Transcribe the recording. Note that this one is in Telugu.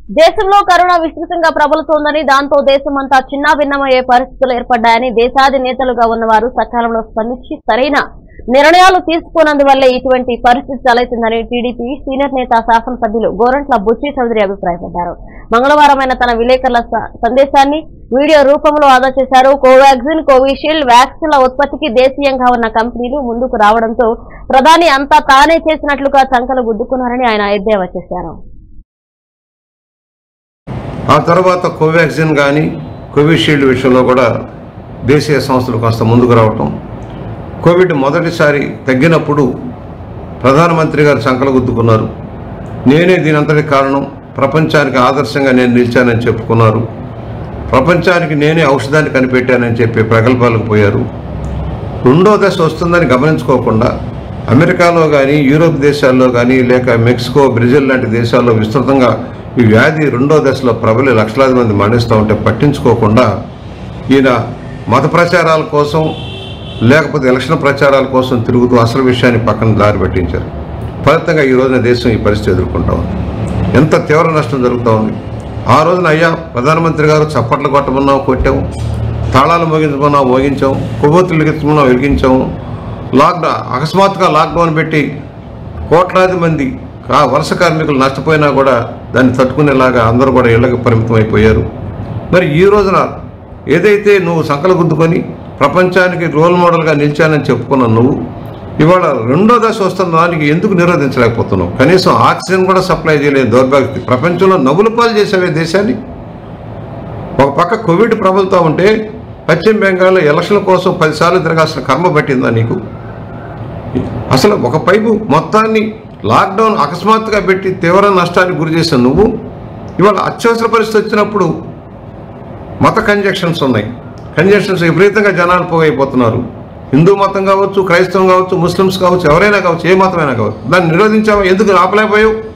దేశంలో కరోనా విస్తృతంగా ప్రబలుతోందని దాంతో దేశమంతా చిన్నాభిన్నమయ్యే పరిస్థితులు ఏర్పడ్డాయని దేశాధినేతలుగా ఉన్నవారు సకాలంలో స్పందించి సరైన నిర్ణయాలు తీసుకున్నందువల్లే ఇటువంటి పరిస్థితి తలెత్తిందని టీడీపీ సీనియర్ నేత శాసనసభ్యులు గోరంట్ల బుచ్చి చౌదరి అభిప్రాయపడ్డారు మంగళవారమైన తన విలేకరుల స- సందేశాన్ని వీడియో రూపంలో ఆదా చేశారు కోవాక్సిన్ కోవిషీల్డ్ వ్యాక్సిన్ల ఉత్పత్తికి దేశీయంగా ఉన్న కంపెనీలు ముందుకు రావడంతో ప్రధాని అంతా తానే చేసినట్లుగా చంకలు గుద్దుకున్నారని ఆయన ఎద్దేవా చేశారు ఆ తర్వాత కోవాక్సిన్ కానీ కోవిషీల్డ్ విషయంలో కూడా దేశీయ సంస్థలు కాస్త ముందుకు రావటం కోవిడ్ మొదటిసారి తగ్గినప్పుడు ప్రధానమంత్రి గారు సంకలు గుద్దుకున్నారు నేనే దీని అంతటి కారణం ప్రపంచానికి ఆదర్శంగా నేను నిలిచానని చెప్పుకున్నారు ప్రపంచానికి నేనే ఔషధాన్ని కనిపెట్టానని చెప్పి ప్రగల్భాలకు పోయారు రెండో దశ వస్తుందని గమనించుకోకుండా అమెరికాలో కానీ యూరోప్ దేశాల్లో కానీ లేక మెక్సికో బ్రెజిల్ లాంటి దేశాల్లో విస్తృతంగా ఈ వ్యాధి రెండో దశలో ప్రబలి లక్షలాది మంది మరణిస్తూ ఉంటే పట్టించుకోకుండా ఈయన మత ప్రచారాల కోసం లేకపోతే ఎలక్షన్ ప్రచారాల కోసం తిరుగుతూ అసలు విషయాన్ని పక్కన దారి పెట్టించారు ఫలితంగా ఈ రోజున దేశం ఈ పరిస్థితి ఎదుర్కొంటా ఉంది ఎంత తీవ్ర నష్టం జరుగుతూ ఉంది ఆ రోజున అయ్యా ప్రధానమంత్రి గారు చప్పట్లు కొట్టమన్నాం కొట్టాము తాళాలు మోగించమన్నా మోగించాం కొవ్వొత్తులు వెలిగించమన్నా వెలిగించాము లాక్డౌన్ అకస్మాత్తుగా లాక్డౌన్ పెట్టి కోట్లాది మంది ఆ వలస కార్మికులు నష్టపోయినా కూడా దాన్ని తట్టుకునేలాగా అందరూ కూడా ఇళ్లకు పరిమితం అయిపోయారు మరి ఈ రోజున ఏదైతే నువ్వు సంకల గుద్దుకొని ప్రపంచానికి రోల్ మోడల్గా నిలిచానని చెప్పుకున్న నువ్వు ఇవాళ రెండో దశ వస్తున్న దానికి ఎందుకు నిరోధించలేకపోతున్నావు కనీసం ఆక్సిజన్ కూడా సప్లై చేయలేదు దౌర్భాగ్య ప్రపంచంలో నవ్వుల పాలు చేసావే దేశాన్ని ఒక పక్క కోవిడ్ ప్రబలుతూ ఉంటే పశ్చిమ బెంగాల్లో ఎలక్షన్ల కోసం పదిసార్లు తిరగాల్సిన కర్మ పట్టిందా నీకు అసలు ఒక పైపు మొత్తాన్ని లాక్డౌన్ అకస్మాత్తుగా పెట్టి తీవ్ర నష్టానికి గురి చేసిన నువ్వు ఇవాళ అత్యవసర పరిస్థితి వచ్చినప్పుడు మత కంజక్షన్స్ ఉన్నాయి కంజక్షన్స్ విపరీతంగా జనాలు పోగైపోతున్నారు హిందూ మతం కావచ్చు క్రైస్తవం కావచ్చు ముస్లిమ్స్ కావచ్చు ఎవరైనా కావచ్చు ఏ మతమైనా కావచ్చు దాన్ని నిరోధించావా ఎందుకు ఆపలేకపోయావు